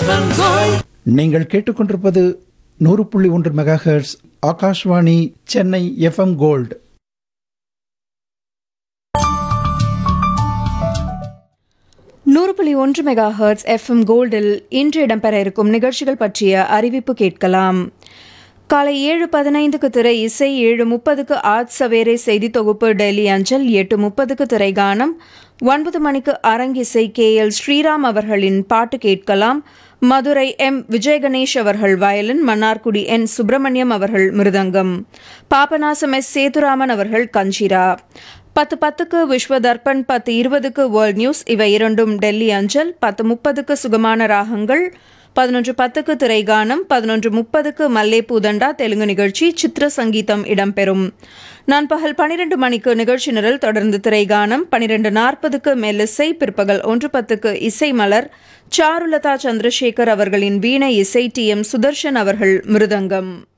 FM gold நீங்கள் கேட்டுக்கொண்டிருப்பது நூறு புள்ளி ஒன்று megahertz Akashvani Chennai FM gold நூறு புள்ளி ஒன்று மெகா ஹெர்ட்ஸ் எஃப்எம் கோல்டில் இன்று இடம்பெற இருக்கும் நிகழ்ச்சிகள் பற்றிய அறிவிப்பு கேட்கலாம் காலை ஏழு பதினைந்துக்கு திரை இசை ஏழு முப்பதுக்கு ஆஜ் சவேரே செய்தி தொகுப்பு டெல்லி அஞ்சல் எட்டு முப்பதுக்கு திரை கானம் ஒன்பது மணிக்கு அரங்கிசை கே எல் ஸ்ரீராம் அவர்களின் பாட்டு கேட்கலாம் மதுரை எம் விஜயகணேஷ் அவர்கள் வயலின் மன்னார்குடி என் சுப்பிரமணியம் அவர்கள் மிருதங்கம் பாபநாசம் எஸ் சேதுராமன் அவர்கள் கஞ்சிரா பத்து பத்துக்கு விஸ்வ தர்ப்பண் பத்து இருபதுக்கு வேர்ல்ட் நியூஸ் இவை இரண்டும் டெல்லி அஞ்சல் பத்து முப்பதுக்கு சுகமான ராகங்கள் பதினொன்று பத்துக்கு திரைகானம் பதினொன்று முப்பதுக்கு மல்லே பூதண்டா தெலுங்கு நிகழ்ச்சி சித்திர சங்கீதம் இடம்பெறும் நண்பகல் பனிரெண்டு மணிக்கு நிகழ்ச்சி நிரல் தொடர்ந்து திரைகானம் பனிரெண்டு நாற்பதுக்கு மெல்லிசை பிற்பகல் ஒன்று பத்துக்கு இசை மலர் சாருலதா சந்திரசேகர் அவர்களின் வீணை இசை டி எம் சுதர்ஷன் அவர்கள் மிருதங்கம்